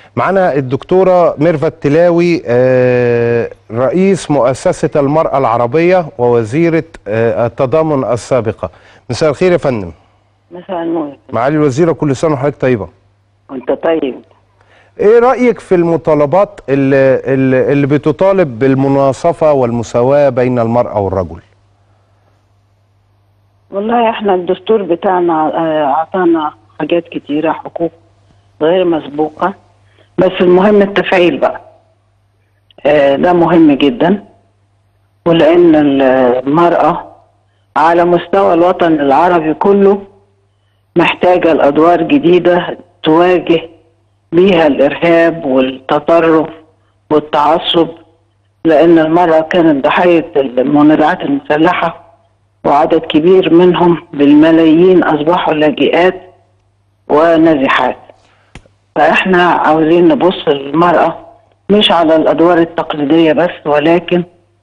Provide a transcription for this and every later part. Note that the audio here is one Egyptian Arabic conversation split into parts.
معنا الدكتورة ميرفت تلاوي آه، رئيس مؤسسة المرأة العربية ووزيرة آه، التضامن السابقة مساء الخير يا فندم مساء النور معالي الوزيرة كل سنة وحضرتك طيبة وانت طيب ايه رأيك في المطالبات اللي, اللي اللي بتطالب بالمناصفة والمساواة بين المرأة والرجل والله احنا الدستور بتاعنا آه، اعطانا حاجات كتيرة حقوق غير مسبوقة بس المهم التفعيل بقى آه، ده مهم جدا ولان المرأة على مستوى الوطن العربي كله محتاجة الأدوار جديدة تواجه بيها الإرهاب والتطرف والتعصب لأن المرأة كانت ضحية المنازعات المسلحة وعدد كبير منهم بالملايين أصبحوا لاجئات ونازحات فإحنا عاوزين نبص للمرأة مش على الأدوار التقليدية بس ولكن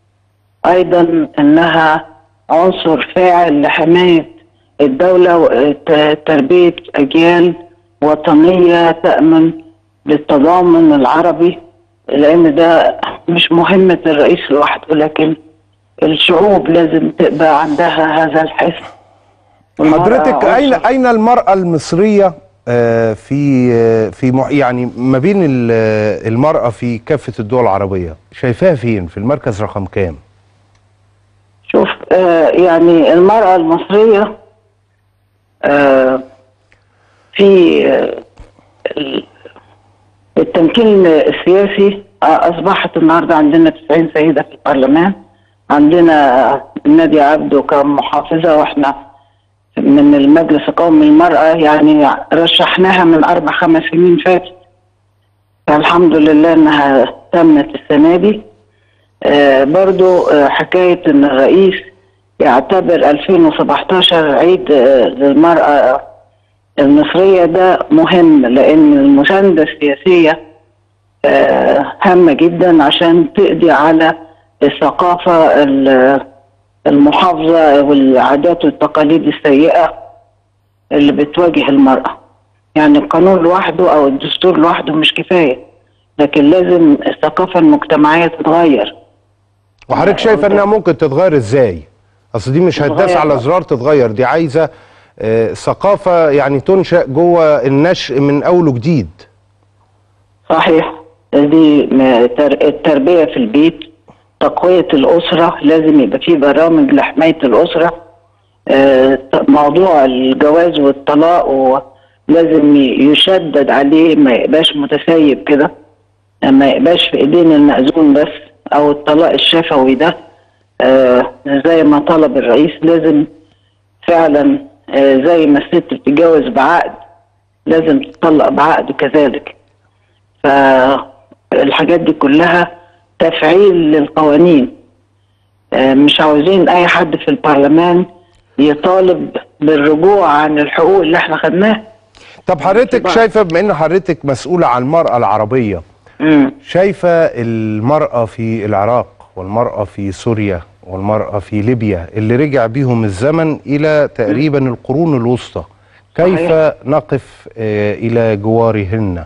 أيضا إنها عنصر فاعل لحماية الدولة وتربية أجيال وطنية تأمن للتضامن العربي لأن ده مش مهمة الرئيس لوحده لكن الشعوب لازم تبقى عندها هذا الحس والمرأة حضرتك اين عنصر اين المرأة المصرية آه، في آه، في مع- يعني ما بين ال- آه، المرأة في كافة الدول العربية شايفاها فين في المركز رقم كام شوف آه يعني المرأة المصرية آه في آه ال- التمكين السياسي آه أصبحت النهاردة عندنا 90 سيدة في البرلمان عندنا نادية عبده كمحافظة وإحنا من المجلس القومي للمرأة يعني رشحناها من أربع خمس سنين فاتت فالحمد لله إنها تمت السنة دي آه، برضو آه، حكاية ان الرئيس يعتبر 2017 عيد آه، للمرأة المصرية ده مهم لان المساندة السياسية آه، هامة جدا عشان تقضي على الثقافة ال- المحافظة والعادات والتقاليد السيئة اللي بتواجه المرأة يعني القانون لوحده او الدستور لوحده مش كفاية لكن لازم الثقافة المجتمعية تتغير وحضرتك شايفه انها ممكن تتغير ازاي اصل دي مش هتداس تتغير. على زرار تتغير دي عايزه آه، ثقافه يعني تنشا جوه النشء من اول وجديد صحيح دي م- تر- التربية في البيت تقوية الأسرة لازم يبقى في برامج لحماية الأسرة آه، ت- موضوع الجواز والطلاق و- لازم ي- يشدد عليه ما يبقاش متسيب كده ما يبقاش في ايدين المأذون بس او الطلاق الشفوي ده آه، زي ما طلب الرئيس لازم فعلا آه، زي ما الست بتتجوز بعقد لازم تطلق بعقد كذلك فالحاجات دي كلها تفعيل للقوانين آه، مش عاوزين اي حد في البرلمان يطالب بالرجوع عن الحقوق اللي احنا خدناها طب حضرتك طبعا. شايفه بما ان حضرتك مسؤوله عن المراه العربيه مم. شايفه المراه في العراق والمراه في سوريا والمراه في ليبيا اللي رجع بيهم الزمن الى تقريبا القرون الوسطى كيف صحيح. نقف آه، الى جوارهن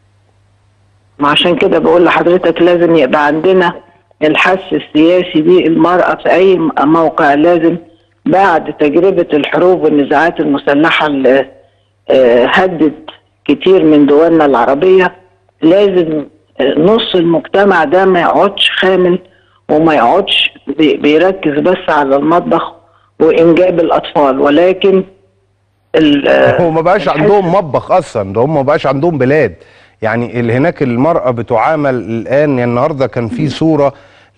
ما عشان كده بقول لحضرتك لازم يبقى عندنا الحث السياسي دي المرأة في أي م- موقع لازم بعد تجربة الحروب والنزاعات المسلحة اللي آه، هدت كتير من دولنا العربية لازم آه، نص المجتمع ده ما يقعدش خامل وما يقعدش بي- بيركز بس على المطبخ وإنجاب الأطفال ولكن ال- آه، هو ما بقاش الحس- عندهم مطبخ اصلا ده هم ما بقاش عندهم بلاد يعني اللي هناك المرأة بتعامل الآن يعني النهاردة كان في صورة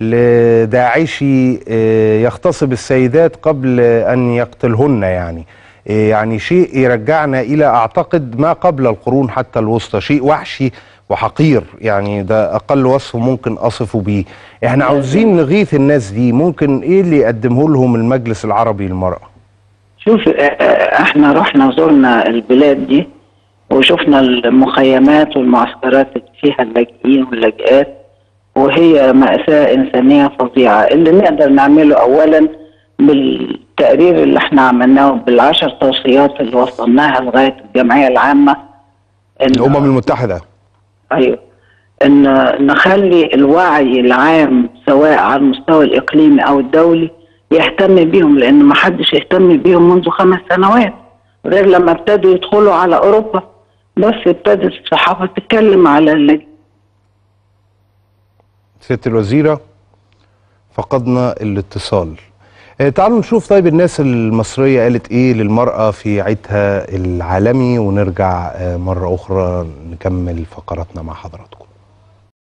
لداعشي آه، يغتصب السيدات قبل أن يقتلهن يعني آه، يعني شيء يرجعنا إلى أعتقد ما قبل القرون حتى الوسطى شيء وحشي وحقير يعني ده أقل وصف ممكن أصفه بيه احنا عاوزين نغيث الناس دي ممكن إيه اللي يقدمه لهم المجلس العربي للمرأة شوف آه، آه، احنا رحنا زرنا البلاد دي وشفنا المخيمات والمعسكرات اللي فيها اللاجئين واللاجئات وهي مأساة إنسانية فظيعة اللي نقدر نعمله أولا بالتقرير اللي احنا عملناه بالعشر توصيات اللي وصلناها لغاية الجمعية العامة إن- الأمم المتحدة ايوه ان نخلي الوعي العام سواء على المستوى الاقليمي او الدولي يهتم بيهم لان ما حدش يهتم بيهم منذ خمس سنوات غير لما ابتدوا يدخلوا على اوروبا بس ابتدت الصحافه تتكلم على اللي سياده الوزيره فقدنا الاتصال آه، تعالوا نشوف طيب الناس المصريه قالت ايه للمراه في عيدها العالمي ونرجع آه، مره اخرى نكمل فقراتنا مع حضراتكم